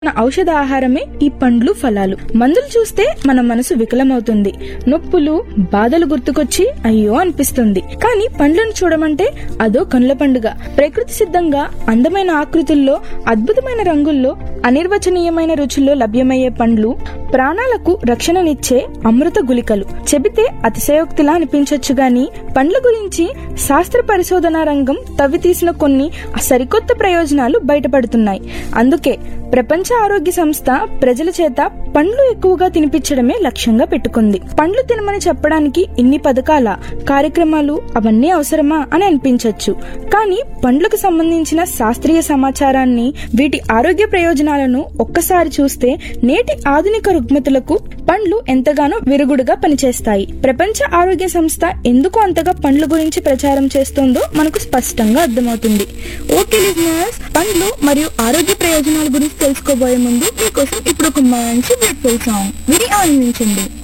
మన ఔషధ ఆహారమే ఈ పండ్లు ఫలాలు మందులు చూస్తే మన మనసు వికలమవుతుంది నొప్పులు బాధలు గుర్తుకొచ్చి అయ్యో అనిపిస్తుంది కానీ పండ్లను చూడమంటే అదో కనుల పండుగ ప్రకృతి సిద్ధంగా అందమైన ఆకృతుల్లో అద్భుతమైన రంగుల్లో అనిర్వచనీయమైన రుచుల్లో లభ్యమయ్యే పండ్లు ప్రాణాలకు రక్షణనిచ్చే అమృత గుళికలు చెబితే అతిశయోక్తిలా అనిపించొచ్చు గాని పండ్ల గురించి శాస్త్ర పరిశోధనా రంగం తవ్వితీసిన కొన్ని సరికొత్త ప్రయోజనాలు బయటపడుతున్నాయి అందుకే ప్రపంచ ఆరోగ్య సంస్థ ప్రజల చేత పండ్లు ఎక్కువగా తినిపించడమే లక్ష్యంగా పెట్టుకుంది పండ్లు తినమని చెప్పడానికి ఇన్ని పథకాల కార్యక్రమాలు అవన్నీ అవసరమా అని అనిపించవచ్చు కానీ పండ్లకు సంబంధించిన శాస్త్రీయ సమాచారాన్ని వీటి ఆరోగ్య ప్రయోజనాలను ఒక్కసారి చూస్తే నేటి ఆధునిక రుగ్మతులకు పండ్లు ఎంతగానో విరుగుడుగా పనిచేస్తాయి ప్రపంచ ఆరోగ్య సంస్థ ఎందుకు అంతగా పండ్ల గురించి ప్రచారం చేస్తుందో మనకు స్పష్టంగా అర్థమవుతుంది ఓకే లిజనర్స్ పండ్లు మరియు ఆరోగ్య ప్రయోజనాల గురించి తెలుసుకోబోయే ముందు మీకోసం ఇప్పుడు ఒక మంచి బ్యూటిఫుల్ సాంగ్ విని ఆనందించండి